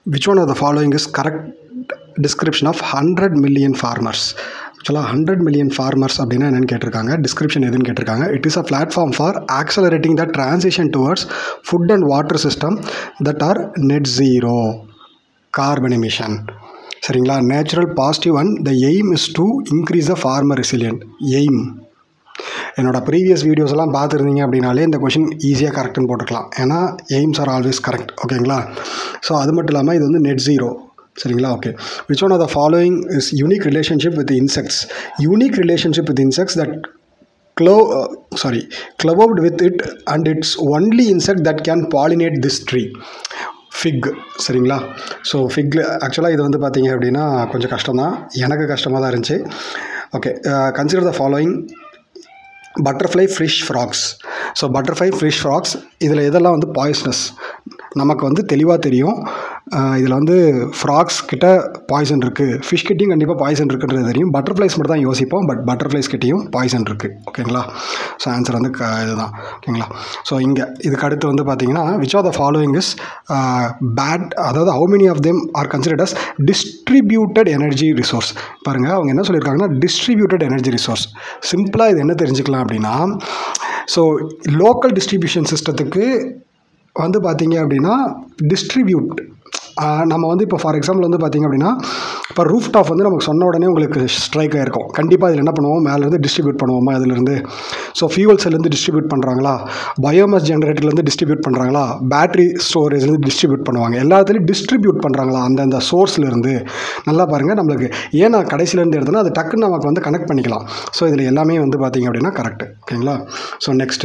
which one of the following is correct description of hundred million farmers ஆக்சுவலாக hundred million farmers அப்படின்னா என்னென்னு கேட்டிருக்காங்க description எதுன்னு கேட்டிருக்காங்க it is a platform for accelerating the transition towards food and water system that are net zero carbon emission சரிங்களா natural positive and the aim is to increase the farmer resilient aim என்னோட previous videos எல்லாம் பார்த்துருந்தீங்க அப்படின்னாலே இந்த question ஈஸியாக கரெக்டுன்னு போட்டுக்கலாம் ஏன்னா எய்ம்ஸ் ஆர் ஆல்வேஸ் கரெக்ட் ஓகேங்களா ஸோ அது மட்டும் இல்லாமல் இது வந்து நெட் ஜீரோ சரிங்களா okay which one of the following is unique relationship with insects unique relationship with insects that க்ளோ sorry clothed with it and it's only insect that can pollinate this tree fig சரிங்களா so ஃபிக்கில் ஆக்சுவலாக இது வந்து பார்த்தீங்க அப்படின்னா கொஞ்சம் கஷ்டம் தான் எனக்கு கஷ்டமாக தான் இருந்துச்சு okay consider the following butterfly fish frogs so butterfly fish frogs இதில் இதெல்லாம் வந்து பாய்ஸ்னஸ் நமக்கு வந்து தெளிவாக தெரியும் இதில் வந்து ஃப்ராக்ஸ் கிட்ட பாய்சன் இருக்குது ஃபிஷ் கிட்டையும் கண்டிப்பாக பாய்சன் இருக்குன்றது தெரியும் பட்டர்ஃப்ளைஸ் மட்டும் தான் யோசிப்போம் பட் பட்டர்ஃப்ளைஸ் கிட்டேயும் பாய்சன் இருக்குது ஓகேங்களா ஸோ ஆன்சர் வந்து க இதுதான் ஓகேங்களா ஸோ இங்கே இதுக்கு அடுத்து வந்து பார்த்தீங்கன்னா which are the following is bat அதாவது how many of them are considered as distributed energy resource பாருங்கள் அவங்க என்ன சொல்லியிருக்காங்கன்னா டிஸ்ட்ரிபியூட்டட் எனர்ஜி ரிசோர்ஸ் சிம்பிளாக இது என்ன தெரிஞ்சுக்கலாம் அப்படின்னா ஸோ லோக்கல் டிஸ்ட்ரிபியூஷன் சிஸ்டத்துக்கு வந்து பார்த்தீங்க அப்படின்னா டிஸ்ட்ரிபியூட் நம்ம வந்து இப்போ ஃபார் எக்ஸாம்பிள் வந்து பார்த்தீங்க அப்படின்னா இப்போ ரூஃப் டாப் வந்து நமக்கு சொன்ன உடனே உங்களுக்கு ஸ்ட்ரைக் ஆகிருக்கும் கண்டிப்பாக இதில் என்ன பண்ணுவோம் மேலேருந்து டிஸ்ட்ரிபியூட் பண்ணுவோமா இதுலேருந்து ஸோ ஃபியூவல் செல்லேருந்து டிஸ்ட்ரிபியூட் பண்ணுறாங்களா பயோமாஸ் ஜென்ரேட்டர்லேருந்து டிஸ்ட்ரிபியூட் பண்ணுறாங்களா பேட்டரி ஸ்டோரேஜ்லேருந்து டிஸ்ட்ரிபியூட் பண்ணுவாங்க எல்லாத்துலேயும் டிஸ்ட்ரிபியூட் பண்ணுறாங்களா அந்தந்த சோர்ஸ்லேருந்து நல்லா பாருங்கள் நம்மளுக்கு ஏன் நான் கடைசியிலேருந்து எடுத்தேன்னா அது டக்குன்னு நமக்கு வந்து கனெக்ட் பண்ணிக்கலாம் ஸோ இதில் எல்லாமே வந்து பார்த்தீங்க அப்படின்னா கரெக்ட் ஓகேங்களா so next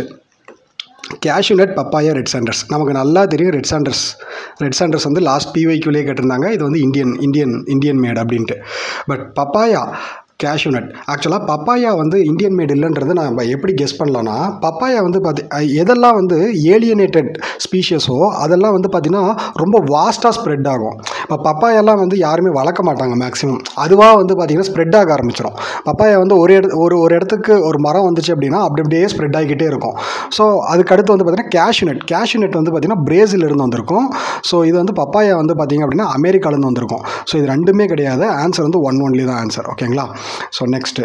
cashew nut papaya red sanders நமக்கு நல்லா தெரியும் ரெட் சாண்டர்ஸ் ரெட் சாண்டர்ஸ் வந்து லாஸ்ட் பிவைக்குள்ளேயே கேட்டிருந்தாங்க இது வந்து இந்தியன் இந்தியன் இந்தியன் மேட் அப்படின்ட்டு பட் பப்பாயா கேஷ்யூநட் ஆக்சுவலாக பப்பாயா வந்து இந்தியன் மேட் இல்லைன்றது நான் எப்படி கெஸ் பண்ணலான்னா பப்பாயா வந்து பார்த்தி எதெல்லாம் வந்து ஏலியனேட்டட் ஸ்பீஷியஸோ அதெல்லாம் வந்து பார்த்திங்கன்னா ரொம்ப வாஸ்ட்டாக ஸ்ப்ரெட் ஆகும் இப்போ பப்பாயெல்லாம் வந்து யாருமே வளர்க்க மாட்டாங்க மேக்ஸிமம் அதுவாக வந்து பார்த்திங்கன்னா ஸ்ப்ரெட் ஆக ஆரம்பிச்சிடும் பப்பாயா வந்து ஒரு இட ஒரு ஒரு இடத்துக்கு ஒரு மரம் வந்துச்சு அப்படின்னா அப்படி அப்படியே ஸ்ப்ரெட் ஆகிக்கிட்டே இருக்கும் ஸோ அதுக்கடுத்து வந்து பார்த்திங்கன்னா கேஷ்யூநட் கேஷ்யூநட் வந்து பார்த்திங்கன்னா பிரேசில் இருந்து வந்திருக்கும் ஸோ இது வந்து பப்பாயா வந்து பார்த்திங்க அப்படின்னா அமெரிக்காலேருந்து வந்திருக்கும் ஸோ இது ரெண்டுமே கிடையாது ஆன்சர் வந்து ஒன் ஒன்லி தான் ஆன்சர் ஓகேங்களா so next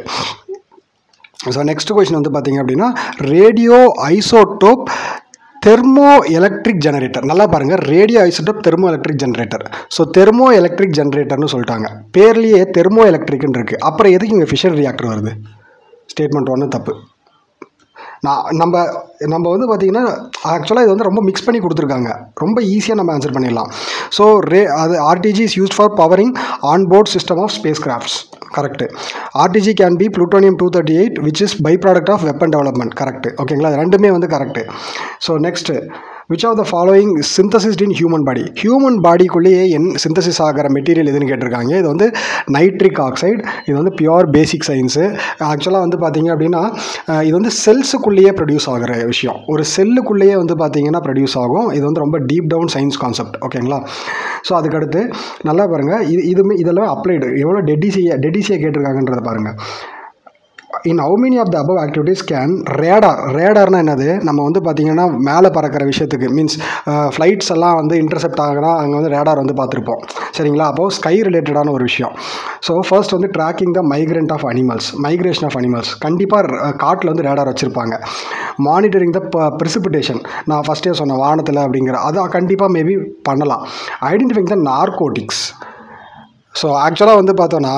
so next question வந்து பார்த்தீங்க அப்படின்னா radio isotope thermo electric generator நல்லா பாருங்கள் radio isotope thermo electric generator so thermo electric ஜெனரேட்டர்னு சொல்லிட்டாங்க பேர்லேயே தெர்மோ எலக்ட்ரிக்னு இருக்குது அப்புறம் எதுக்கு இங்கே ஃபிஷர் ரியாக்டர் வருது ஸ்டேட்மெண்ட் ஒன்று தப்பு நான் நம்ம நம்ம வந்து பார்த்திங்கன்னா ஆக்சுவலாக இது வந்து ரொம்ப மிக்ஸ் பண்ணி கொடுத்துருக்காங்க ரொம்ப ஈஸியாக நம்ம ஆன்சர் பண்ணிடலாம் ஸோ ரே அது RTG is used for powering on board system of space crafts correct RTG can be plutonium two thirty eight which is by product of weapon development correct ஓகேங்களா அது ரெண்டுமே வந்து correct so next which of the following synthesised in human body human பாடிக்குள்ளேயே என் synthesis ஆகிற material எதுன்னு கேட்டிருக்காங்க இது வந்து நைட்ரிக் ஆக்சைடு இது வந்து பியோர் பேசிக் சயின்ஸு ஆக்சுவலாக வந்து பார்த்தீங்க அப்படின்னா இது வந்து செல்ஸுக்குள்ளேயே ப்ரொடியூஸ் ஆகிற விஷயம் ஒரு செல்லுக்குள்ளேயே வந்து பார்த்தீங்கன்னா ப்ரொடியூஸ் ஆகும் இது வந்து ரொம்ப டீப் டவுன் சயின்ஸ் கான்செப்ட் ஓகேங்களா ஸோ அதுக்கடுத்து நல்லா பாருங்கள் இது இதுமே இதெல்லாம் அப்ளைடு எவ்வளோ டெடிசியா டெடிசியா கேட்டிருக்காங்கன்றதை பாருங்கள் in how many of the above activities can radar ரேடார்னா என்னது நம்ம வந்து பார்த்திங்கன்னா மேலே பறக்கிற விஷயத்துக்கு மீன்ஸ் ஃப்ளைட்ஸ் எல்லாம் வந்து இன்டர்செப்ட் ஆகினா அங்கே வந்து ரேடார் வந்து பார்த்துருப்போம் சரிங்களா அப்போது ஸ்கை ரிலேட்டடான ஒரு விஷயம் ஸோ ஃபர்ஸ்ட் வந்து tracking the migrant of animals migration of animals கண்டிப்பாக காட்டில் வந்து ரேடார் வச்சுருப்பாங்க மானிட்டரிங் த ப்ரிசிபிடேஷன் நான் ஃபஸ்ட்டே சொன்னேன் வானத்தில் அப்படிங்கிற அதை கண்டிப்பாக மேபி பண்ணலாம் ஐடென்டிஃபைங் த நார்கோட்டிக்ஸ் ஸோ ஆக்சுவலாக வந்து பார்த்தோன்னா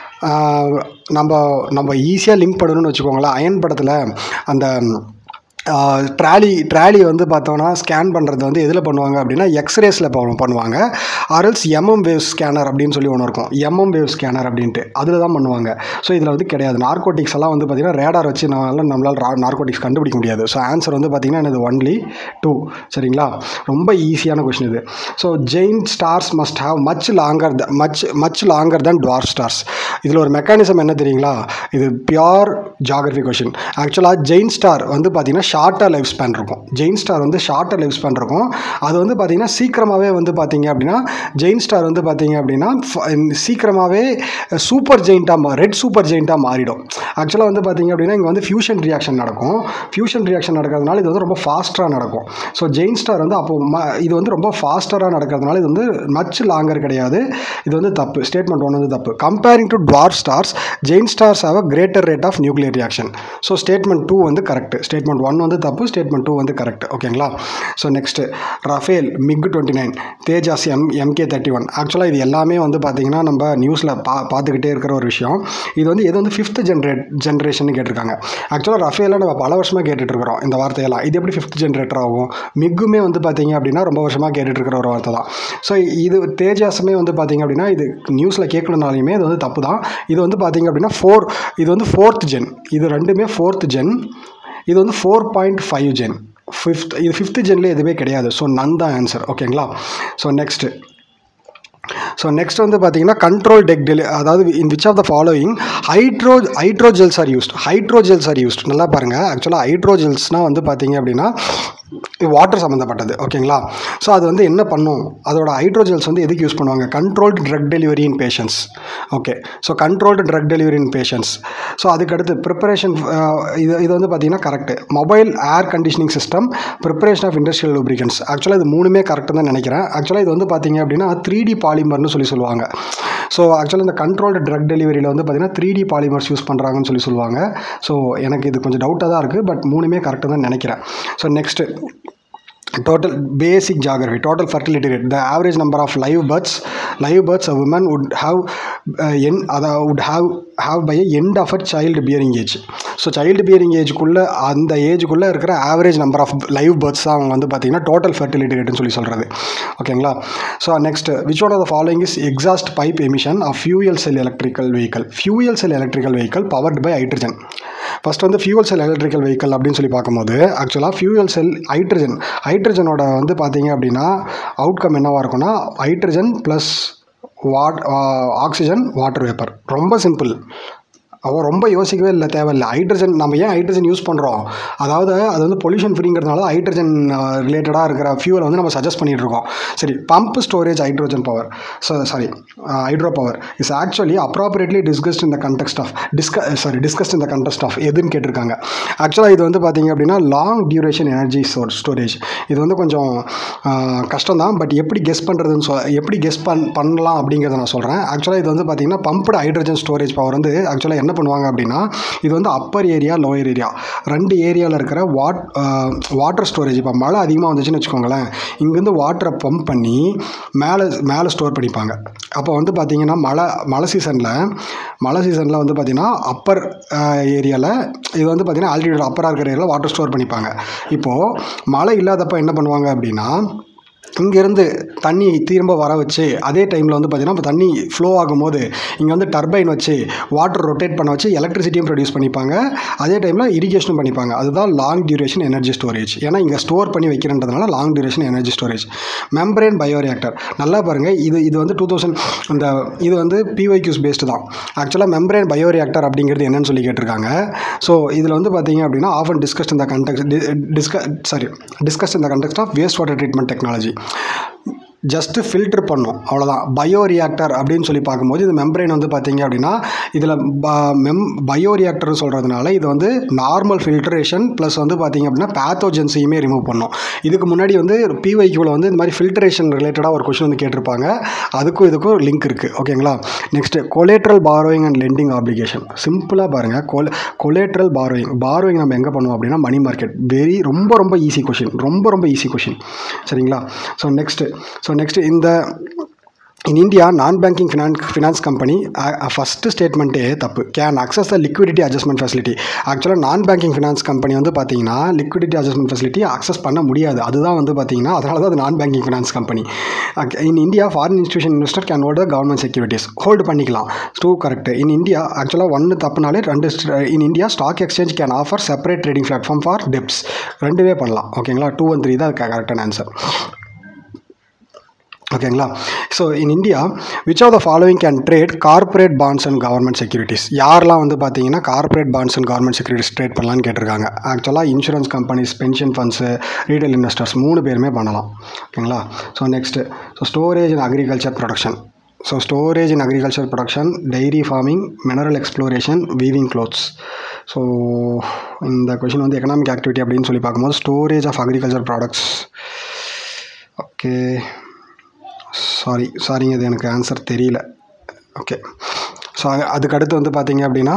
நம்ம நம்ம ஈஸியாக லிங்க் பண்ணணும்னு வச்சுக்கோங்களேன் அயன் படத்தில் அந்த ட்ராலி ட்ராலி வந்து பார்த்தோன்னா ஸ்கேன் பண்ணுறது வந்து எதில் பண்ணுவாங்க அப்படின்னா எக்ஸ்ரேஸில் பண்ணுவாங்க ஆர்எல்ஸ் எம்எம் வேவ் ஸ்கேனர் அப்படின்னு சொல்லி ஒன்று இருக்கும் எம்எம் வேவ் ஸ்கேனர் அப்படின்ட்டு அதில் தான் பண்ணுவாங்க ஸோ இதில் வந்து கிடையாது நார்கோட்டிக்ஸ் எல்லாம் வந்து பார்த்திங்கன்னா ரேடார் வச்சு நம்மளால் நம்மளால் நார்கோட்டிக்ஸ் கண்டுபிடிக்க முடியாது ஸோ ஆன்சர் வந்து பார்த்திங்கன்னா இது ஒன்லி டூ சரிங்களா ரொம்ப ஈஸியான கொஷின் இது so giant stars must have much longer the much much longer than dwarf stars இதில் ஒரு மெக்கானிசம் என்ன தெரியுங்களா இது பியோர் ஜாகிரபி கொஷின் ஆக்சுவலாக ஜெயின் ஸ்டார் வந்து பார்த்திங்கன்னா ஷார்ட்டாக லைஃப் ஸ்பேன் இருக்கும் ஜெயின் ஸ்டார் வந்து ஷார்ட்டாக லைஃப் ஸ்பேன் இருக்கும் அது வந்து பார்த்திங்கன்னா சீக்கிரமாகவே வந்து பார்த்தீங்க அப்படின்னா ஜெயின் ஸ்டார் வந்து பார்த்தீங்க அப்படின்னா ஃப- சீக்கிரமாகவே சூப்பர் ஜெயிண்ட்டாக மா ரெட் சூப்பர் ஜெயிண்ட்டாக மாறிடும் ஆக்சுவலாக வந்து பார்த்தீங்க அப்படின்னா இங்கே வந்து ஃபியூஷன் ரியாக்ஷன் நடக்கும் ஃபியூஷன் ரியாக்ஷன் நடக்கிறதுனால இது வந்து ரொம்ப ஃபாஸ்ட்டாக நடக்கும் ஸோ ஜெயின் ஸ்டார் வந்து அப்போ ம இது வந்து ரொம்ப ஃபாஸ்டராக நடக்கிறதுனால இது வந்து மச் லாங்கர் கிடையாது இது வந்து தப்பு ஸ்டேட்மெண்ட் ஒன்று வந்து தப்பு comparing to dwarf stars giant stars have a greater rate of nuclear reaction so statement two வந்து கரெக்ட் ஸ்டேட்மெண்ட் ஒன் வந்து தப்பு ஸ்டேட்மெண்ட் டூ வந்து கரெக்ட் ஓகேங்களா so next Rafale MiG twenty nine Tejas M MK thirty one ஆக்சுவலாக இது எல்லாமே வந்து பார்த்தீங்கன்னா நம்ம நியூஸில் பா பார்த்துக்கிட்டே இருக்கிற ஒரு விஷயம் இது வந்து இது வந்து ஃபிஃப்த் ஜென்ரேட் ஜென்ரேஷன் கேட்டிருக்காங்க ஆக்சுவலாக ரஃபேலாம் நம்ம பல வருஷமாக கேட்டுட்டு இருக்கிறோம் இந்த வார்த்தையெல்லாம் இது எப்படி ஃபிஃப்த் ஜென்ரேட்டர் ஆகும் மிக்குமே வந்து பார்த்தீங்க அப்படின்னா ரொம்ப வருஷமாக கேட்டுட்டு இருக்கிற ஒரு வார்த்தை தான் ஸோ இது தேஜாஸுமே வந்து பார்த்தீங்க அப்படின்னா இது நியூஸில் கேட்கணுனாலையுமே இது வந்து தப்பு தான் இது வந்து பார்த்தீங்க அப்படின்னா ஃபோர் இது வந்து ஃபோர்த் ஜென் இது ரெண்டுமே ஃபோர்த் ஜென் இது வந்து four point five gen fifth இது ஃபிஃப்த் ஜென்ல எதுவுமே கிடையாது ஸோ நன் தான் ஆன்சர் ஓகேங்களா ஸோ நெக்ஸ்ட்டு ஸோ நெக்ஸ்ட் வந்து பார்த்தீங்கன்னா கண்ட்ரோல் டெக் டெலி அதாவது in which of the following hydro hydrogels are used hydrogels are used நல்லா பாருங்கள் ஆக்சுவலாக ஹைட்ரோஜெல்ஸ்னால் வந்து பார்த்தீங்க அப்படின்னா வாட்டர் சம்மந்தப்பட்டது ஓகேங்களா ஸோ அது வந்து என்ன பண்ணும் அதோட ஹைட்ரோஜெல்ஸ் வந்து எதுக்கு யூஸ் பண்ணுவாங்க controlled drug delivery in patients okay so controlled drug delivery in patients so அதுக்கடுத்து ப்ரிப்பரேஷன் இது இது வந்து பார்த்தீங்கன்னா correct mobile air conditioning system preparation of industrial lubricants ஆக்சுவலாக இது மூணுமே கரெக்டு தான் நினைக்கிறேன் ஆக்சுவலாக இது வந்து பார்த்தீங்க அப்படின்னா த்ரீ டி பாலிமர்னு சொல்லி சொல்லுவாங்க ஸோ ஆக்சுவலாக இந்த கண்ட்ரோல்டு ட்ரக் டெலிவரியில் வந்து பார்த்தீங்கன்னா த்ரீ டி பாலிமர்ஸ் யூஸ் பண்ணுறாங்கன்னு சொல்லி சொல்லுவாங்க ஸோ எனக்கு இது கொஞ்சம் டவுட்டாக தான் இருக்குது பட் மூணுமே கரெக்டாக தான் நினைக்கிறேன் so next total basic geography total fertility rate the average number of live births live births a woman would have uh, end அதை would have have by a end of a child bearing age so child bearing ஏஜுக்குள்ளே அந்த ஏஜுக்குள்ளே இருக்கிற average number of live births தான் அவங்க வந்து பார்த்தீங்கன்னா total fertility ரேட்னு சொல்லி சொல்கிறது ஓகேங்களா so next which one of the following is exhaust pipe emission of fuel cell electrical vehicle fuel cell electrical vehicle powered by hydrogen first வந்து fuel cell electrical vehicle அப்படின்னு சொல்லி பார்க்கும்போது ஆக்சுவலாக ஃபியூவல் செல் hydrogen ஹைட்ரஜனோட வந்து பார்த்தீங்க அப்படின்னா அவுட்கம் என்னவாக இருக்கும்னா hydrogen plus what oxygen water vapour ரொம்ப சிம்பிள் அவன் ரொம்ப யோசிக்கவே இல்லை தேவையில்லை ஹைட்ரஜன் நம்ம ஏன் ஹைட்ரஜன் யூஸ் பண்ணுறோம் அதாவது அது வந்து பொல்யூஷன் ஃப்ரீங்கிறதுனால ஹைட்ரஜன் ரிலேட்டடாக இருக்கிற ஃபியூவல் வந்து நம்ம சஜஸ்ட் பண்ணிட்டு இருக்கோம் சரி pump storage hydrogen power so sorry hydro power is actually appropriately discussed in the context of டிஸ்க sorry discussed in the context of எதுன்னு கேட்டிருக்காங்க ஆக்சுவலாக இது வந்து பார்த்தீங்க அப்படின்னா லாங் டியூரேஷன் எனர்ஜி ஸ்டோரேஜ் இது வந்து கொஞ்சம் கஷ்டம் தான் பட் எப்படி கெஸ் பண்ணுறதுன்னு சொல் எப்படி கெஸ் பண் பண்ணலாம் அப்படிங்கிறத நான் சொல்கிறேன் ஆக்சுவலாக இது வந்து பார்த்தீங்கன்னா பம்ப்டு ஹைட்ரஜன் ஸ்டோரேஜ் பவர் வந்து ஆக்சுவலாக என்ன பண்ணுவாங்க அப்படின்னா இது வந்து அப்பர் ஏரியா லோயர் ஏரியா ரெண்டு ஏரியாவில் இருக்கிற வாட் வாட்டர் ஸ்டோரேஜ் இப்போ மழை அதிகமாக வந்துச்சுன்னு வச்சுக்கோங்களேன் இங்கேருந்து வாட்டரை பம்ப் பண்ணி மேலே மேலே ஸ்டோர் பண்ணிப்பாங்க அப்போ வந்து பார்த்தீங்கன்னா மழை மழை சீசனில் மழை சீசனில் வந்து பார்த்தீங்கன்னா அப்பர் ஏரியாவில் இது வந்து பார்த்தீங்கன்னா ஆல்டிடியூட் அப்பராக இருக்கிற ஏரியாவில் வாட்டர் ஸ்டோர் பண்ணிப்பாங்க இப்போது மழை இல்லாதப்ப என்ன பண்ணுவாங்க அப்படின்னா இங்கேருந்து தண்ணி திரும்ப வர வச்சு அதே டைமில் வந்து பார்த்திங்கன்னா இப்போ தண்ணி ஃப்ளோ ஆகும்போது இங்கே வந்து டர்பைன் வச்சு வாட்டர் ரொட்டேட் பண்ண வச்சு எலக்ட்ரிசிட்டியும் ப்ரொடியூஸ் பண்ணிப்பாங்க அதே டைமில் இரிகேஷனும் பண்ணிப்பாங்க அதுதான் லாங் டியூரேஷன் எனர்ஜி ஸ்டோரேஜ் ஏன்னா இங்கே ஸ்டோர் பண்ணி வைக்கிறன்றதுனால long duration energy storage membrane bioreactor நல்லா பாருங்கள் இது இது வந்து டூ தௌசண்ட் இந்த இது வந்து பிஒய்க்யூஸ் பேஸ்டு தான் ஆக்சுவலாக மெம்பரேன் பயோரியாக்டர் அப்படிங்கிறது என்னன்னு சொல்லி கேட்டிருக்காங்க ஸோ இதில் வந்து பார்த்தீங்க அப்படின்னா ஆஃபன் டிஸ்கஸ்ட் இந்த கண்டெக்ட் டிஸ்க sorry discuss in the context of waste water treatment technology just filter பண்ணும் அவ்வளோதான் பயோ ரியாக்டர் அப்படின்னு சொல்லி பார்க்கும்போது இது மெம்பரைன் வந்து பார்த்தீங்க அப்படின்னா இதில் ப மெம் பயோ ரியாக்டர் சொல்கிறதுனால இது வந்து நார்மல் ஃபில்ட்ரேஷன் ப்ளஸ் வந்து பார்த்தீங்க அப்படின்னா பேத்தோஜென்ஸையுமே ரிமூவ் பண்ணும் இதுக்கு முன்னாடி வந்து பிவைக்யூவில் வந்து இந்த மாதிரி ஃபில்ட்ரேஷன் ரிலேட்டடாக ஒரு கொஷின் வந்து கேட்டிருப்பாங்க அதுக்கும் இதுக்கும் லிங்க் இருக்குது ஓகேங்களா next collateral borrowing and lending application சிம்பிளாக பாருங்கள் கொல கொலேட்ரல் பாரோயிங் பாரோயிங் நம்ம எங்கே பண்ணுவோம் அப்படின்னா மணி மார்க்கெட் வெரி ரொம்ப ரொம்ப ஈஸி கொஷின் ரொம்ப ரொம்ப ஈஸி கொஷின் சரிங்களா ஸோ நெக்ஸ்ட்டு ஸோ நெக்ஸ்ட் இந்த in India non banking finance finance company first ஸ்டேட்மெண்ட்டே தப்பு can access the liquidity adjustment facility ஆக்சுவலாக நான் பேங்கிங் ஃபினான்ஸ் கம்பெனி வந்து பார்த்தீங்கன்னா லிக்விடிட்டி அட்ஜஸ்ட்மெண்ட் ஃபெசிலிட்டி அக்சஸ் பண்ண முடியாது அதுதான் வந்து பார்த்தீங்கன்னா அதனால தான் அது non banking finance company in India foreign institution investor can hold government securities hold பண்ணிக்கலாம் டூ கரெக்ட் இன் இந்தியா ஆக்சுவலாக ஒன்று தப்புனாலே ரெண்டு in India stock exchange can offer separate trading platform for debts ரெண்டுவே பண்ணலாம் ஓகேங்களா டூ ஒன் த்ரீ தான் கரெக்டான ஆன்சர் ஓகேங்களா so in India which of the following can trade corporate bonds and government securities யாரெல்லாம் வந்து பார்த்தீங்கன்னா corporate bonds and government securities trade பண்ணலான்னு கேட்டிருக்காங்க ஆக்சுவலாக insurance companies pension funds retail investors மூணு பேருமே பண்ணலாம் ஓகேங்களா so next so storage and agriculture production so storage in agriculture production dairy farming mineral exploration weaving clothes so இந்த question வந்து economic activity அப்படின்னு சொல்லி பார்க்கும்போது storage of agriculture products okay sorry சாரிங்க இது எனக்கு ஆன்சர் தெரியல ஓகே ஸோ அதுக்கு அடுத்து வந்து பார்த்தீங்க அப்படின்னா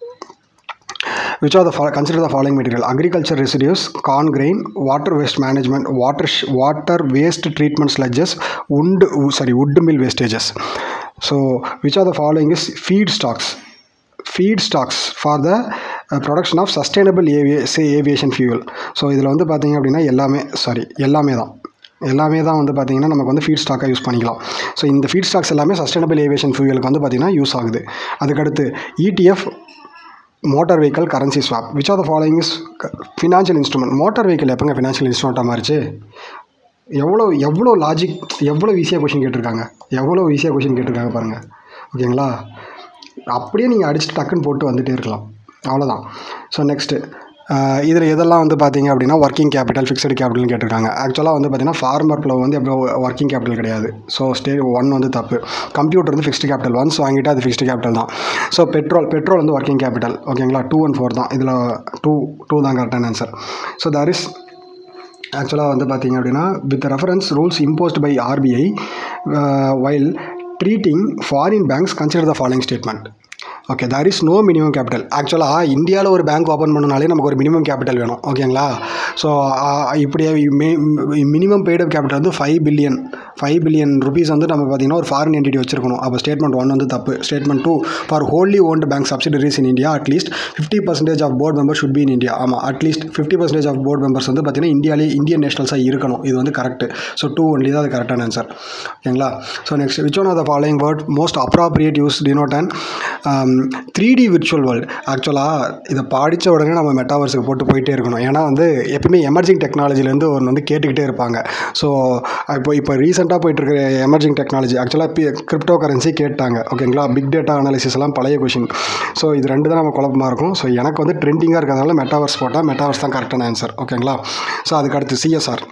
which are the fol- consider the following material agriculture residues corn grain water waste management water sh- water waste treatment sludges wood sorry wood mill wastages so which are the following is feedstocks feedstocks for the uh, production of sustainable avia- say aviation fuel so இதில் வந்து பார்த்தீங்க அப்படின்னா எல்லாமே sorry எல்லாமே தான் எல்லாமே தான் வந்து பார்த்தீங்கன்னா நமக்கு வந்து ஃபீட் ஸ்டாக்காக யூஸ் பண்ணிக்கலாம் ஸோ இந்த ஃபீட் ஸ்டாக்ஸ் எல்லாமே சஸ்டைனபிள் ஏவியேஷன் ஃபியூலுக்கு வந்து பார்த்தீங்கன்னா யூஸ் ஆகுது அதுக்கடுத்து ETF motor vehicle currency swap which are the following is financial instrument motor vehicle எப்போங்க ஃபினான்ஷியல் இன்ஸ்ட்ருமெண்ட்டாக மாறிச்சு எவ்வளோ எவ்வளோ லாஜிக் எவ்வளோ ஈஸியாக கொஷின் கேட்டிருக்காங்க எவ்வளோ ஈஸியாக கொஷின் கேட்டிருக்காங்க பாருங்கள் ஓகேங்களா அப்படியே நீங்கள் அடிச்சுட்டு டக்குன்னு போட்டு வந்துட்டே இருக்கலாம் அவ்வளோதான் ஸோ நெக்ஸ்ட்டு இதில் எதெல்லாம் வந்து பார்த்தீங்க அப்படின்னா ஒர்க்கிங் கேபிட்டல் ஃபிக்ஸ்டு கேபிட்டல்னு கேட்டிருக்காங்க ஆக்சுவலாக வந்து பார்த்தீங்கன்னா ஃபார்மர் ப்ளோ வந்து எப்போ ஒர்க்கிங் கேபிட்டல் கிடையாது ஸோ ஸ்டே ஒன் வந்து தப்பு கம்ப்யூட்டர் வந்து ஃபிக்ஸ்டு கேபிட்டல் ஒன்ஸ் வாங்கிட்டு அது ஃபிக்ஸ்டு கேபிட்டல் தான் ஸோ பெட்ரோல் பெட்ரோல் வந்து ஒர்க்கிங் கேபிட்டல் ஓகேங்களா டூ அண்ட் ஃபோர் தான் இதில் டூ டூ தான் கரெக்டான ஆன்சர் ஸோ தர் இஸ் ஆக்சுவலாக வந்து பார்த்தீங்க அப்படின்னா with reference rules imposed by RBI while treating foreign banks consider the following statement okay there is no minimum capital ஆக்சுவலாக இந்தியாவில் ஒரு பேங்க் ஓப்பன் பண்ணனாலே நமக்கு ஒரு மினிமம் கேபிட்டல் வேணும் ஓகேங்களா ஸோ இப்படியே மினிமம் பெய்டு கேபிட்டல் வந்து five billion five billion rupees வந்து நம்ம பார்த்தீங்கன்னா ஒரு ஃபாரின் என்டிட்டி வச்சிருக்கணும் அப்போ ஸ்டேட்மெண்ட் ஒன் வந்து தப்பு statement two for wholly owned bank subsidiaries in India at least fifty percentage of board member should be in India ஆமாம் at least fifty percentage of board members வந்து பார்த்தீங்கன்னா இந்தியாவிலே இந்தியன் நேஷனல்ஸாக இருக்கணும் இது வந்து கரெக்ட் ஸோ டூ ஒன்லி தான் அது கரெக்டான ஆன்சர் ஓகேங்களா so next which one of the following word most appropriate use denote and three D virtual world ஆக்சுவலாக இதை படித்த உடனே நம்ம மெட்டாவர்ஸுக்கு போட்டு போயிட்டே இருக்கணும் ஏன்னா வந்து எப்பவுமே எமர்ஜிங் டெக்னாலஜிலேருந்து ஒன்று வந்து கேட்டுக்கிட்டே இருப்பாங்க ஸோ இப்போ இப்போ ரீசெண்டாக போயிட்டுருக்கிற எமர்ஜிங் டெக்னாலஜி ஆக்சுவலாக கிரிப்டோ கரன்சி கேட்டாங்க ஓகேங்களா பிக் டேட்டா அனாலிசிஸ் எல்லாம் பழைய கொஷின் ஸோ இது ரெண்டு தான் நம்ம குழப்பமாக இருக்கும் ஸோ எனக்கு வந்து ட்ரெண்டிங்காக இருக்கிறதால மெட்டாவர்ஸ் போட்டால் மெட்டாவர்ஸ் தான் கரெக்டான ஆன்சர் ஓகேங்களா ஸோ அதுக்கு அடுத்து சிஎஸ்ஆர்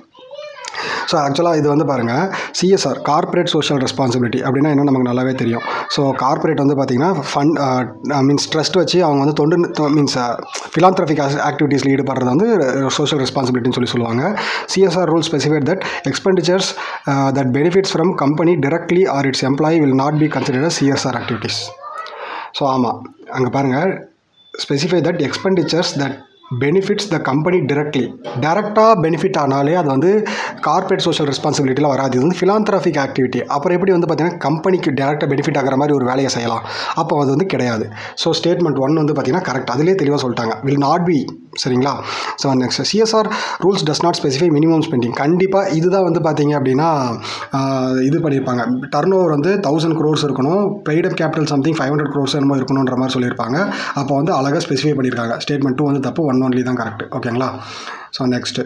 ஸோ ஆக்சுவலாக இது வந்து பாருங்கள் சிஎஸ்ஆர் கார்ப்பரேட் சோஷியல் ரெஸ்பான்சிபிலிட்டி அப்படின்னா என்ன நமக்கு நல்லாவே தெரியும் ஸோ கார்ப்பரேட் வந்து பார்த்திங்கன்னா ஃபண்ட் மீன்ஸ் ட்ரஸ்ட் வச்சு அவங்க வந்து தொண்டு மீன்ஸ் ஃபிலாந்த்ரபிக் ஆக்டிவிட்டீஸில் ஈடுபடுறது வந்து சோஷியல் ரெஸ்பான்சிபிலிட்டின்னு சொல்லி சொல்லுவாங்க CSR rule specified that expenditures that benefits from company directly or its employee will not be considered CSR activities so ஆமாம் அங்கே பாருங்கள் specify that expenditures that benefits the company directly டேரெக்டாக பெனிஃபிட் ஆனாலே அது வந்து கார்ப்பரேட் சோஷியல் ரெஸ்பான்சிபிலிட்டியில் வராது இது வந்து ஃபிலாந்த்ராஃபிக் ஆக்டிவிட்டி அப்புறம் எப்படி வந்து பார்த்தீங்கன்னா கம்பெனிக்கு டேரெக்டாக பெனிஃபிட் ஆகிற மாதிரி ஒரு வேலையை செய்யலாம் அப்போ அது வந்து கிடையாது ஸோ ஸ்டேட்மெண்ட் ஒன் வந்து பார்த்தீங்கன்னா கரெக்ட் அதிலே தெளிவாக சொல்லிட்டாங்க வில் நாட் பி சரிங்களா so next CSR rules does not specify minimum spending கண்டிப்பாக இதுதான் வந்து பார்த்தீங்க அப்படின்னா ஆஹ், இது பண்ணியிருப்பாங்க டர்ன் ஓவர் வந்து தௌசண்ட் க்ரோர்ஸ் இருக்கணும் paid up capital something five hundred crores என்னமோ இருக்கணுன்ற மாதிரி சொல்லியிருப்பாங்க அப்போ வந்து அழகாக ஸ்பெசிஃபை பண்ணியிருக்காங்க ஸ்டேட்மெண்ட் டூ வந்து தப்பு ஒன் ஒன்லி தான் கரெக்ட் ஓகேங்களா ஸோ நெக்ஸ்ட்டு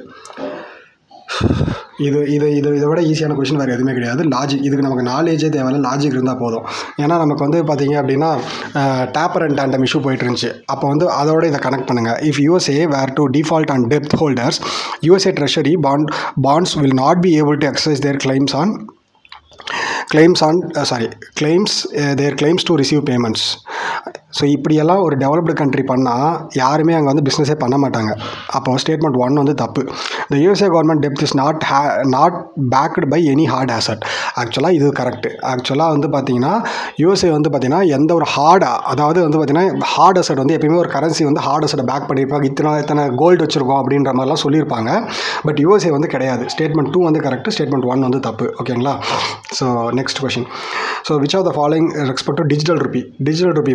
இது இது இது இதை விட ஈஸியான கொஷின் வேறு எதுவுமே கிடையாது லாஜிக் இதுக்கு நமக்கு நாலேஜே தேவையில்ல லாஜிக் இருந்தால் போதும் ஏன்னா நமக்கு வந்து பார்த்தீங்க அப்படின்னா டேப்பர் அண்ட் டேண்டம் இஷ்யூ போயிட்டு இருந்துச்சு அப்போ வந்து அதோட இதை கனெக்ட் பண்ணுங்கள் if USA were to default on டெப்த் holders USA treasury bond bonds will not be able to exercise their claims on claims on uh, sorry claims uh, their claims to receive payments so இப்படியெல்லாம் ஒரு developed country பண்ணால் யாருமே அங்கே வந்து பிஸ்னஸே பண்ண மாட்டாங்க அப்போ ஸ்டேட்மெண்ட் ஒன் வந்து தப்பு த யூஎஸ்ஏ கவர்மெண்ட் டெப்த் is not eh not backed by any hard asset ஆக்சுவலாக இது கரெக்ட் ஆக்சுவலாக வந்து பார்த்தீங்கன்னா யூஎஸ்ஏ வந்து பார்த்தீங்கன்னா எந்த ஒரு ஹார்ட் அதாவது வந்து பார்த்தீங்கன்னா ஹார்ட் அசட் வந்து எப்பயுமே ஒரு கரன்சி வந்து ஹார்ட் அசட்டை பேக் பண்ணியிருப்பாங்க இத்தனை இத்தனை கோல்டு வச்சுருக்கோம் அப்படின்ற மாதிரிலாம் சொல்லியிருப்பாங்க பட் யூஎஸ்ஏ வந்து கிடையாது ஸ்டேட்மெண்ட் டூ வந்து கரெக்ட் ஸ்டேட்மெண்ட் ஒன் வந்து தப்பு ஓகேங்களா so next question so which of the following respect to digital rupee digital rupee பாருங்கள்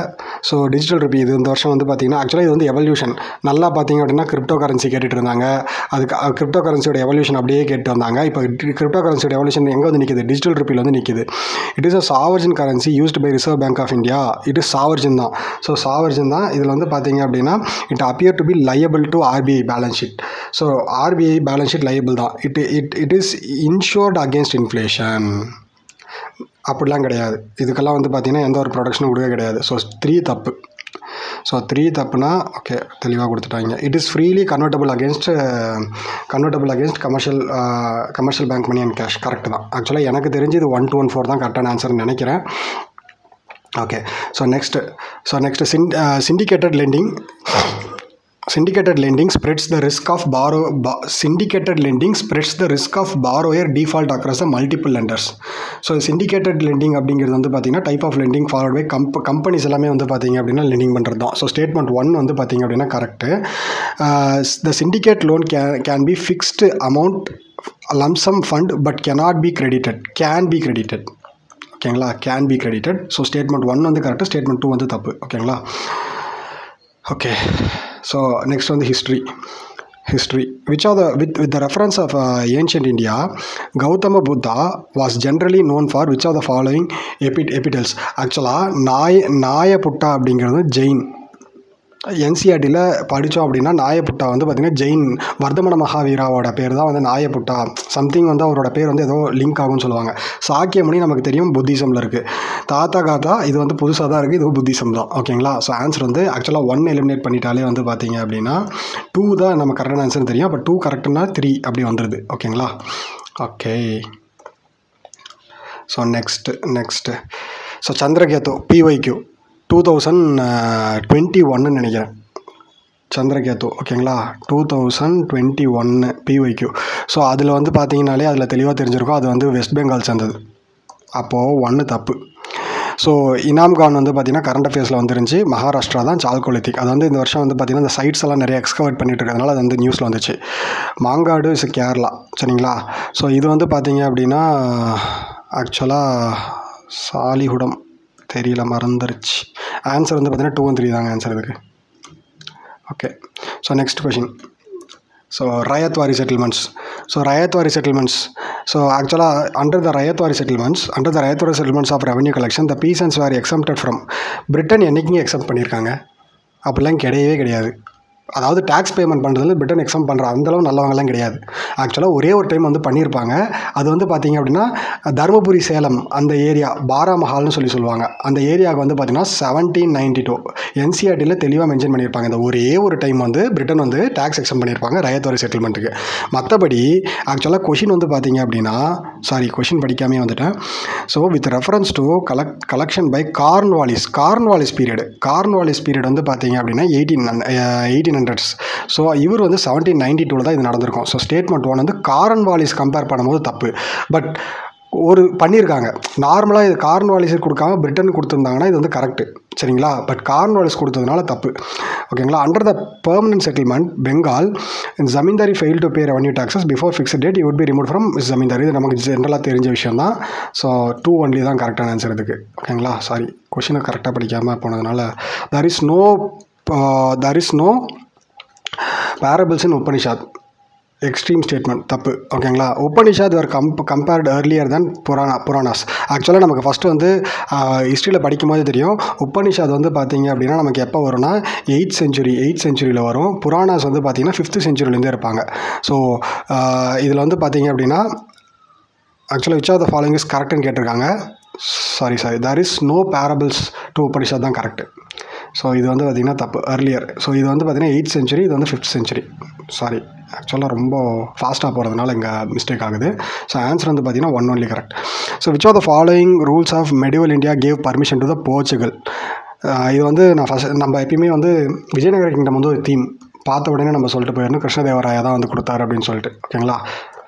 ஸோ டிஜிட்டல் ருபி இது இந்த வருஷம் வந்து பார்த்தீங்கன்னா ஆக்சுவலாக இது வந்து எவல்யூஷன் நல்லா பார்த்தீங்க அப்படின்னா கிரிப்டோ கரன்சி கேட்டுட்டு இருந்தாங்க அதுக்கு கிரிப்டோ கரன்சியோட எவல்யூஷன் அப்படியே கேட்டு வந்தாங்க இப்போ கிரிப்டோ கரன்சியோட எவல்யூஷன் எங்கே வந்து நிற்கிது டிஜிட்டல் ருப்பியில் வந்து நிற்கிது it is a sovereign currency used by Reserve Bank of India it is sovereign தான் ஸோ சாவர்ஜின் தான் இதில் வந்து பார்த்தீங்க அப்படின்னா it appear to be liable to RBI balance sheet so RBI balance sheet liable தான் it it it is insured against inflation அப்படிலாம் கிடையாது இதுக்கெல்லாம் வந்து பார்த்திங்கன்னா எந்த ஒரு ப்ரொடக்ஷனும் கொடுக்க கிடையாது ஸோ த்ரீ தப்பு ஸோ த்ரீ தப்புனா ஓகே தெளிவாக கொடுத்துட்டாங்க it is freely convertible against convertible against commercial commercial bank money and cash correct தான் ஆக்சுவலாக எனக்கு தெரிஞ்சு இது ஒன் டூ ஒன் ஃபோர் தான் கரெக்டான ஆன்சர்னு நினைக்கிறேன் okay so next so next சின் syndicated lending syndicated lending spreads the risk of borrow bo- syndicated lending spreads the risk of borrower default across the multiple lenders so syndicated lending அப்படிங்கிறது வந்து பார்த்தீங்கன்னா type of lending followed by கம்ப் companies எல்லாமே வந்து பார்த்தீங்க அப்படின்னா landing பண்ணுறது தான் ஸோ ஸ்டேட்மெண்ட் ஒன் வந்து பார்த்தீங்க அப்படின்னா correct the syndicate loan can can be fixed amount lump sum fund but cannot be credited can be credited ஓகேங்களா can be credited so statement one வந்து கரெக்டு ஸ்டேட்மெண்ட் டூ வந்து தப்பு ஓகேங்களா ஓகே ஸோ நெக்ஸ்ட் வந்து history history which are the with, with the reference of uh, ancient india gautama buddha was generally known for which of the following epi- epitels ஆக்சுவலாக நாய நாயபுட்டா அப்படிங்கிறது ஜெயின் என்சிஆர்டியில் படித்தோம் அப்படின்னா நாயப்புட்டா வந்து பார்த்திங்கன்னா ஜெயின் வர்தமன மகாவீராவோட பேர் தான் வந்து நாயப்புட்டா சம்திங் வந்து அவரோட பேர் வந்து ஏதோ லிங்க் ஆகும்னு சொல்லுவாங்க சாக்கியமணி நமக்கு தெரியும் புத்திசமில் இருக்குது தாத்தா காத்தா இது வந்து புதுசாக தான் இருக்குது இதுவும் புத்திசம் தான் ஓகேங்களா ஸோ ஆன்சர் வந்து ஆக்சுவலாக ஒன் எலிமினேட் பண்ணிட்டாலே வந்து பார்த்தீங்க அப்படின்னா டூ தான் நம்ம கரெக்டான ஆன்சர் தெரியும் அப்போ டூ கரெக்டுனா த்ரீ அப்படி வந்துடுது ஓகேங்களா okay so next next so Chandraketu PYQ two thousand twenty ஒன்னு நினைக்கிறேன் சந்திரகேத்து ஓகேங்களா டூ தௌசண்ட் டுவெண்ட்டி ஒன்று பிஒய்க்யூ ஸோ அதில் வந்து பார்த்தீங்கனாலே அதில் தெளிவாக தெரிஞ்சிருக்கும் அது வந்து வெஸ்ட் பெங்கால் சேர்ந்தது அப்போது ஒன்று தப்பு ஸோ இனாம் கான் வந்து பார்த்திங்கன்னா கரண்ட் அஃபேர்ஸில் வந்துருந்துச்சு மகாராஷ்டிரா தான் சால்கோலித்திக் அது வந்து இந்த வருஷம் வந்து பார்த்திங்கன்னா இந்த சைட்ஸ் எல்லாம் நிறைய எக்ஸ்கவர்ட் பண்ணிட்டு இருக்கிறதுனால அது வந்து நியூஸில் வந்துச்சு மாங்காடு இஸ் கேரளா சரிங்களா ஸோ இது வந்து பார்த்தீங்க அப்படின்னா ஆக்சுவலாக சாலிகுடம் தெரியல மறந்துருச்சு ஆன்சர் வந்து பார்த்தீங்கன்னா டூ ஒன் த்ரீ தாங்க ஆன்சர் இதுக்கு okay so next question so Ryotwari settlements so Ryotwari settlements so ஆக்சுவலாக under the Ryotwari settlements under the Ryotwari settlements of revenue collection the peasants were exempted from Britain என்றைக்குங்க எக்ஸப்ட் பண்ணியிருக்காங்க அப்படிலாம் கிடையவே கிடையாது அதாவது டேக்ஸ் பேமெண்ட் பண்ணுறதுல பிரிட்டன் எக்ஸாம் பண்ணுற அந்தளவு நல்லவங்கலாம் கிடையாது ஆக்சுவலாக ஒரே ஒரு டைம் வந்து பண்ணியிருப்பாங்க அது வந்து பார்த்தீங்க அப்படின்னா தருமபுரி சேலம் அந்த ஏரியா பாராமஹால்னு சொல்லி சொல்லுவாங்க அந்த ஏரியாவுக்கு வந்து பார்த்தீங்கன்னா செவன்டீன் நைன்டி டூ என்சிஆர்டியில் தெளிவாக மென்ஷன் பண்ணியிருப்பாங்க இந்த ஒரே ஒரு டைம் வந்து பிரிட்டன் வந்து டேக்ஸ் எக்ஸாம் பண்ணியிருப்பாங்க ரயத்தோரி செட்டில்மெண்ட்டுக்கு மற்றபடி ஆக்சுவலாக கொஷின் வந்து பார்த்தீங்க அப்படின்னா சாரி கொஷின் படிக்காமே வந்துட்டேன் so with reference to collect collection by Cornwallis Cornwallis period Cornwallis period வந்து பார்த்தீங்க அப்படின்னா எயிட்டீன் எயிட்டீன் ஹண்ட்ரட்ஸ் ஸோ இவர் வந்து செவன்டீன் நைன்டி டூவில் தான் இது நடந்திருக்கும் ஸோ ஸ்டேட்மெண்ட் ஒன் வந்து கார்ன்வாலிஸ் கம்பேர் பண்ணும்போது தப்பு பட் ஒரு பண்ணியிருக்காங்க நார்மலாக இது கார்ன்வாலிஸுக்கு கொடுக்காம பிரிட்டன் கொடுத்துருந்தாங்கன்னா இது வந்து கரெக்டு சரிங்களா பட் கார்ன்வாலிஸ் கொடுத்ததுனால தப்பு ஓகேங்களா under the permanent settlement Bengal zamindari fail to pay revenue taxes before fixed date would be remove from zamindari இது நமக்கு ஜென்ரலாக தெரிஞ்ச விஷயம் தான் ஸோ டூ ஒன்லி தான் கரெக்டான ஆன்சர் இதுக்கு ஓகேங்களா சாரி கொஷினை கரெக்டாக படிக்காமல் போனதுனால there is no there is no parables in Upanishad extreme statement தப்பு ஓகேங்களா உபனிஷாத் வர் கம்ப் compared earlier then Purana Puranas ஆக்சுவலாக நமக்கு ஃபஸ்ட்டு வந்து ஹிஸ்ட்ரியில் படிக்கும்போது தெரியும் உபனிஷாத் வந்து பார்த்தீங்க அப்படின்னா நமக்கு எப்போ வரும்னா எயிட் செஞ்சுரி எயிட் செஞ்சுரியில் வரும் புராணாஸ் வந்து பார்த்தீங்கன்னா ஃபிஃப்த் செஞ்சுரிலேருந்தே இருப்பாங்க ஸோ இதில் வந்து பார்த்தீங்க அப்படின்னா ஆக்சுவலாக which of the following is கரெக்டுன்னு கேட்டிருக்காங்க sorry sorry there is no parables to Upanishad தான் கரெக்டு ஸோ இது வந்து பார்த்திங்கன்னா தப்பு அர்லியர் ஸோ இது வந்து பார்த்திங்கன்னா எயிட் செஞ்சுரி இது வந்து ஃபிஃப்த் செஞ்சுரி சாரி ஆக்சுவலாக ரொம்ப ஃபாஸ்ட்டாக போகிறதுனால இங்கே மிஸ்டேக் ஆகுது ஸோ ஆன்சர் வந்து பார்த்திங்கன்னா one only correct so which are the following rules of medieval India gave permission to the Portugal இது வந்து நான் ஃபஸ்ட் நம்ம எப்பயுமே வந்து விஜயநகர கிங்டம் வந்து ஒரு தீம் பார்த்த உடனே நம்ம சொல்லிட்டு போயிடணும் கிருஷ்ணதேவராயா தான் வந்து கொடுத்தாரு அப்படின்னு சொல்லிட்டு ஓகேங்களா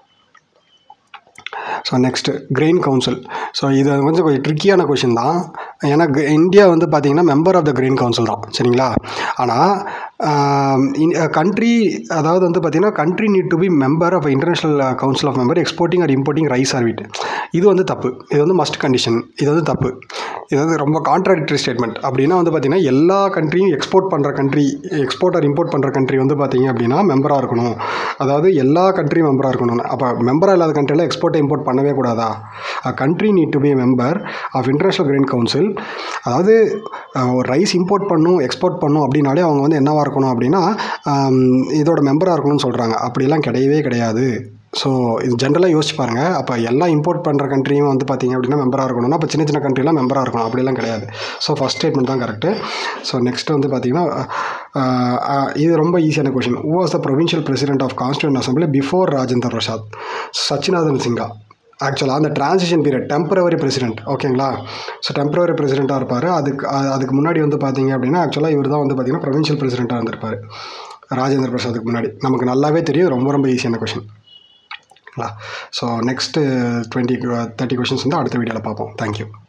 so next grain council so இது கொஞ்சம் கொஞ்சம் ட்ரிக்கியான கொஷின் தான் ஏன்னா இந்தியா வந்து பார்த்திங்கன்னா member of the grain council தான் சரிங்களா ஆனால் கண்ட்ரி அதாவது வந்து பார்த்திங்கன்னா country need to be member of international council of member exporting or importing rice or wheat இது வந்து தப்பு இது வந்து மஸ்ட் கண்டிஷன் இது வந்து தப்பு இது வந்து ரொம்ப கான்ட்ராடிக்டரி ஸ்டேட்மெண்ட் அப்படின்னா வந்து பார்த்திங்கன்னா எல்லா கண்ட்ரியும் எக்ஸ்போர்ட் பண்ணுற கண்ட்ரி எக்ஸ்போர்ட் ஆர் இம்போர்ட் பண்ணுற கண்ட்ரி வந்து பார்த்திங்க அப்படின்னா மெம்பராக இருக்கணும் அதாவது எல்லா கண்ட்ரியும் மெம்பராக இருக்கணும் அப்போ மெம்பராக இல்லாத கண்ட்ரியில் எக்ஸ்போர்ட் இம்போர்ட் பண்ணவே கூடாதா country need to be member of international grain council அதாவது ஒரு ரைஸ் இம்போர்ட் பண்ணும் எக்ஸ்போர்ட் பண்ணும் அப்படின்னாலே அவங்க வந்து என்னவாக இருக்கணும் அப்படின்னா ஆம், இதோட மெம்பராக இருக்கணும்னு சொல்கிறாங்க அப்படிலாம் கிடையவே கிடையாது ஸோ இது ஜென்ரலாக யோசிச்சு பாருங்கள் அப்போ எல்லாம் இம்போர்ட் பண்ணுற கண்ட்ரியும் வந்து பார்த்தீங்க அப்படின்னா மெம்பராக இருக்கணும்னா அப்போ சின்ன சின்ன கண்ட்ரிலாம் மெம்பராக இருக்கணும் அப்படிலாம் கிடையாது ஸோ ஃபஸ்ட் ஸ்டேட்மெண்ட் தான் கரெக்டு ஸோ நெக்ஸ்ட் வந்து பார்த்தீங்கன்னா ஆஹ், ஆஹ், இது ரொம்ப ஈஸியான question who was the provincial president of constituent assembly before Rajendra Prasad Sachchidananda Sinha ஆக்சுவலாக அந்த டிரான்சிஷன் பீரியட் டெம்பரவரி பிரசிடென்ட் ஓகேங்களா ஸோ டெம்பரவரி பிரசிடெண்ட்டாக இருப்பார் அதுக்கு அ- அதுக்கு முன்னாடி வந்து பார்த்தீங்க அப்படின்னா ஆக்சுவலாக இவர் தான் வந்து பார்த்தீங்கன்னா ப்ரொவின்ஷியல் பிரசிடெண்ட்டாக இருந்திருப்பார் ராஜேந்திர பிரசாத்துக்கு முன்னாடி நமக்கு நல்லாவே தெரியும் ரொம்ப ரொம்ப ஈஸியான question so next twenty thirty questions வந்து அடுத்த வீடியோவில் பார்ப்போம் தேங்க்யூ